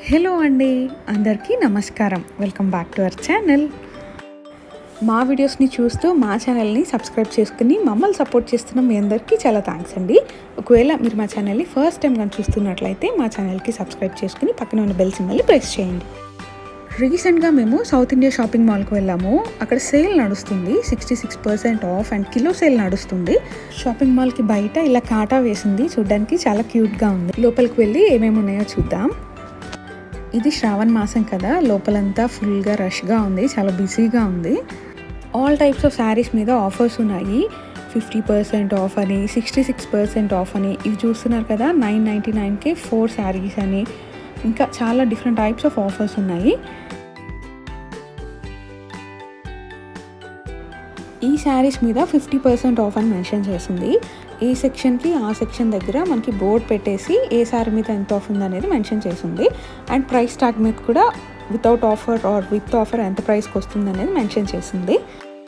hello అండి అందరికీ నమస్కారం welcome back to our channel మా వీడియోస్ని చూస్తూ మా ఛానల్ని సబ్స్క్రైబ్ చేసుకుని మమ్మల్ని సపోర్ట్ చేస్తున్న మీ అందరికీ చాలా థ్యాంక్స్ అండి ఒకవేళ మీరు మా ఛానల్ని ఫస్ట్ టైం కానీ చూస్తున్నట్లయితే మా ఛానల్కి సబ్స్క్రైబ్ చేసుకుని పక్కన ఉన్న బెల్ సింబల్ని ప్రెస్ చేయండి రీసెంట్గా మేము సౌత్ ఇండియా షాపింగ్ మాల్కి వెళ్ళాము అక్కడ సేల్ నడుస్తుంది sixty six percent off and kilo sale నడుస్తుంది షాపింగ్ మాల్కి బయట ఇలా కాటా వేసింది చూడడానికి చాలా క్యూట్గా ఉంది లోపలికి వెళ్ళి ఏమేమి ఉన్నాయో చూద్దాం ఇది శ్రావణ మాసం కదా లోపలంతా ఫుల్గా రష్గా ఉంది చాలా బిజీగా ఉంది ఆల్ టైప్స్ ఆఫ్ శారీస్ మీద ఆఫర్స్ ఉన్నాయి ఫిఫ్టీ పర్సెంట్ ఆఫ్ అని సిక్స్టీ సిక్స్ పర్సెంట్ ఆఫ్ అని ఇవి చూస్తున్నారు కదా నైన్ నైంటీ నైన్కే ఫోర్ శారీస్ అని ఇంకా చాలా డిఫరెంట్ టైప్స్ ఆఫ్ ఆఫర్స్ ఉన్నాయి ఈ శారీస్ మీద ఫిఫ్టీ పర్సెంట్ ఆఫ్ అని మెన్షన్ చేసింది ఏ సెక్షన్కి ఆ సెక్షన్ దగ్గర మనకి బోర్డ్ పెట్టేసి ఏ శారీ మీద ఎంత ఆఫ్ ఉంది అనేది మెన్షన్ చేసింది అండ్ ప్రైస్ ట్యాగ్ మీద కూడా without offer or with offer ఎంత ప్రైస్కి వస్తుంది అనేది మెన్షన్ చేసింది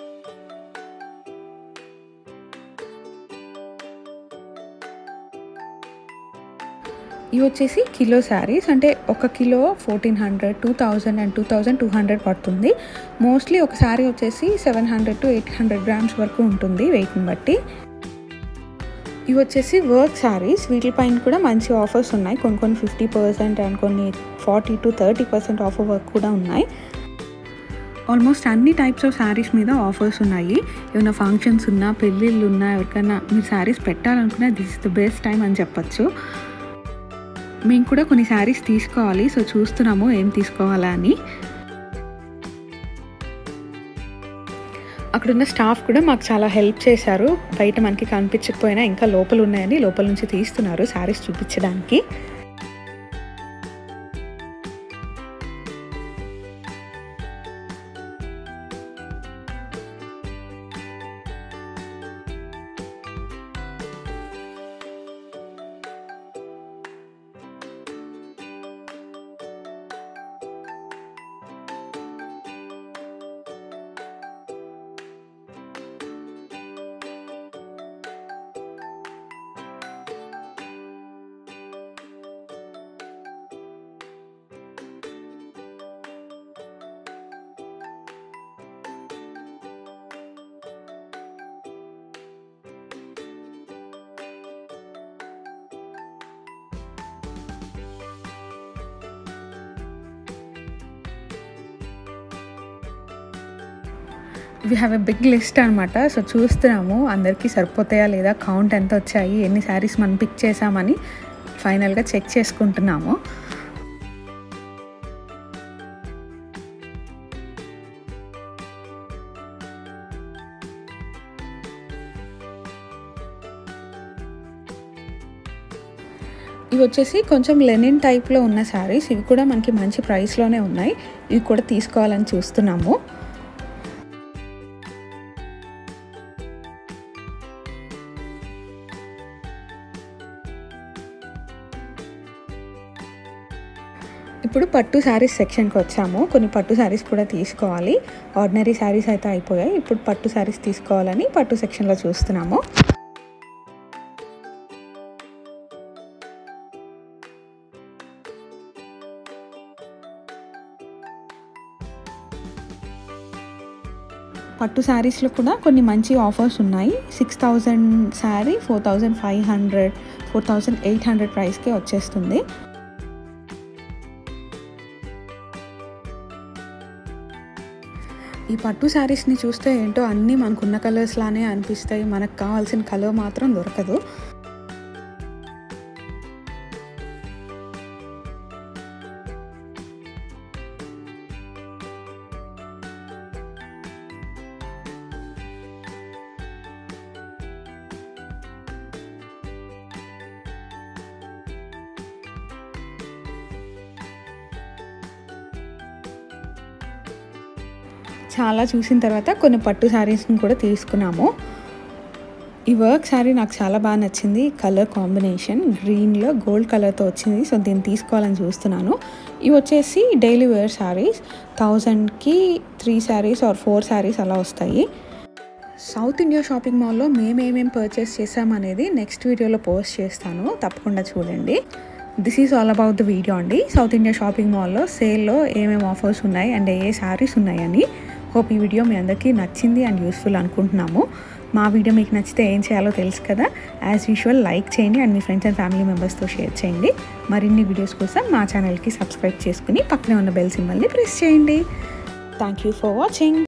ఇవి వచ్చేసి కిలో శారీస్ అంటే ఒక kilo fourteen hundred two thousand and two thousand two hundred పడుతుంది మోస్ట్లీ ఒక శారీ వచ్చేసి seven hundred to eight hundred grams వరకు ఉంటుంది వెయిట్ని బట్టి ఇవి వచ్చేసి వర్క్ శారీస్ వీటిపైన కూడా మంచి ఆఫర్స్ ఉన్నాయి కొన్ని కొన్ని ఫిఫ్టీ పర్సెంట్ అండ్ కొన్ని forty to thirty percent offer work కూడా ఉన్నాయి ఆల్మోస్ట్ అన్ని టైప్స్ ఆఫ్ శారీస్ మీద ఆఫర్స్ ఉన్నాయి ఏమైనా ఫంక్షన్స్ ఉన్నా పెళ్ళిళ్ళు ఉన్నా ఎవరికైనా మీరు శారీస్ పెట్టాలనుకున్నా this is the best time అని చెప్పచ్చు మేము కూడా కొన్ని శారీస్ తీసుకోవాలి సో చూస్తున్నాము ఏం తీసుకోవాలా అని అక్కడున్న స్టాఫ్ కూడా మాకు చాలా హెల్ప్ చేశారు బయట మనకి కనిపించకపోయినా ఇంకా లోపల ఉన్నాయని లోపల నుంచి తీస్తున్నారు శారీస్ చూపించడానికి we have a big list అనమాట సో చూస్తున్నాము అందరికీ సరిపోతాయా లేదా కౌంట్ ఎంత వచ్చాయి ఎన్ని శారీస్ మనం పిక్ చేసామని ఫైనల్గా చెక్ చేసుకుంటున్నాము ఇవి వచ్చేసి కొంచెం లెనిన్ టైప్లో ఉన్న శారీస్ ఇవి కూడా మనకి మంచి ప్రైస్లోనే ఉన్నాయి ఇవి కూడా తీసుకోవాలని చూస్తున్నాము ఇప్పుడు పట్టు శారీస్ సెక్షన్కి వచ్చాము కొన్ని పట్టు శారీస్ కూడా తీసుకోవాలి ఆర్డినరీ శారీస్ అయితే అయిపోయాయి ఇప్పుడు పట్టు శారీస్ తీసుకోవాలని పట్టు సెక్షన్లో చూస్తున్నాము పట్టు శారీస్లో కూడా కొన్ని మంచి ఆఫర్స్ ఉన్నాయి six thousand sari four thousand five hundred four thousand eight hundred ప్రైస్కే వచ్చేస్తుంది ఈ పట్టు శారీస్ని చూస్తే ఏంటో అన్నీ మనకున్న కలర్స్ లానే అనిపిస్తాయి మనకు కావాల్సిన కలర్ మాత్రం దొరకదు చాలా చూసిన తర్వాత కొన్ని పట్టు శారీస్ని కూడా తీసుకున్నాము ఈ వర్క్ శారీ నాకు చాలా బాగా నచ్చింది కలర్ కాంబినేషన్ గ్రీన్లో గోల్డ్ కలర్తో వచ్చింది సో దీన్ని తీసుకోవాలని చూస్తున్నాను ఇవి వచ్చేసి డైలీ వేర్ శారీస్ థౌజండ్కి three saris or four saris అలా వస్తాయి సౌత్ ఇండియా షాపింగ్ మాల్లో మేమేమేం పర్చేస్ చేసామనేది నెక్స్ట్ వీడియోలో పోస్ట్ చేస్తాను తప్పకుండా చూడండి this is all about the video అండి సౌత్ ఇండియా షాపింగ్ మాల్లో సేల్లో ఏమేమి ఆఫర్స్ ఉన్నాయి అండ్ ఏ శారీస్ ఉన్నాయని హోప్ ఈ వీడియో మీ అందరికీ నచ్చింది అండ్ యూస్ఫుల్ అనుకుంటున్నాము మా వీడియో మీకు నచ్చితే ఏం చేయాలో తెలుసు కదా యాజ్ యూజువల్ లైక్ చేయండి అండ్ మీ ఫ్రెండ్స్ అండ్ ఫ్యామిలీ మెంబర్స్తో షేర్ చేయండి మరిన్ని వీడియోస్ కోసం మా ఛానల్కి సబ్స్క్రైబ్ చేసుకుని పక్కనే ఉన్న బెల్ సింబల్ని ప్రెస్ చేయండి థ్యాంక్ యూ ఫర్ వాచింగ్